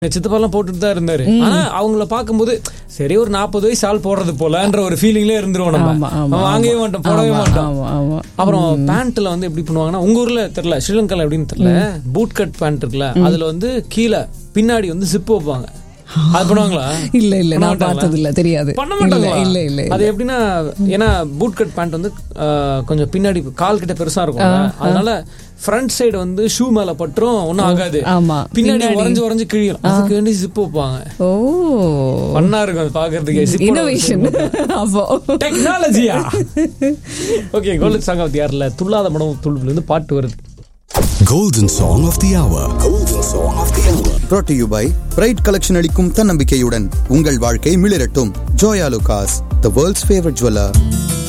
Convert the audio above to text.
எங்க சித்தப்பாலாம் போட்டுட்டு தான் இருந்தாரு ஆனா அவங்கள பார்க்கும்போது சரி ஒரு நாற்பது வயசு ஆள் போடுறது போலன்ற ஒரு ஃபீலிங்ல இருந்துருவோம் ஆமா, நம்ம ஆமா, நம்ம வாங்கவே ஆமா. மாட்டோம் போடவே ஆமா, மாட்டோம் ஆமா, ஆமா. அப்புறம் பேண்ட்ல வந்து எப்படி பண்ணுவாங்கன்னா உங்க ஊர்ல தெரியல ஸ்ரீலங்கால எப்படின்னு தெரியல பூட் கட் பேண்ட் இருக்குல்ல அதுல வந்து கீழே பின்னாடி வந்து சிப் வைப்பாங்க அது பண்ணுவாங்களா இல்ல இல்ல பண்ண நான் மாட்டாங்களா? பார்த்தது இல்ல தெரியாது பண்ண இல்ல மாட்டாங்களா இல்ல இல்ல அது எப்படின்னா ஏன்னா பூட் கட் பேண்ட் வந்து அஹ், கொஞ்சம் பின்னாடி கால் கிட்ட பெருசா இருக்கும் அதனால ஃப்ரண்ட் சைடு வந்து ஷூ மேல பட்டுரும் ஒன்னும் ஆகாது ஆமா பின்னாடி பின்னாடி. உறைஞ்சு உறைஞ்சு கிழியும் அதுக்கு வேண்டி ஜிப் வைப்பாங்க ஓ பண்ணா இருக்கும் அது பாக்குறதுக்கு இன்னோவேஷன் அப்போ டெக்னாலஜியா ஓகே கோல்டன் சாங் ஆஃப் யார்ல துள்ளாத மடம் துள்ளுல இருந்து பாட்டு வருது Golden Song of the Hour. Golden Song of the Hour. brought to you by pride collection அளிக்கும் தன்னம்பிக்கையுடன் உங்கள் வாழ்க்கை மிளிரட்டும் Joyalukkas the world's favourite jeweller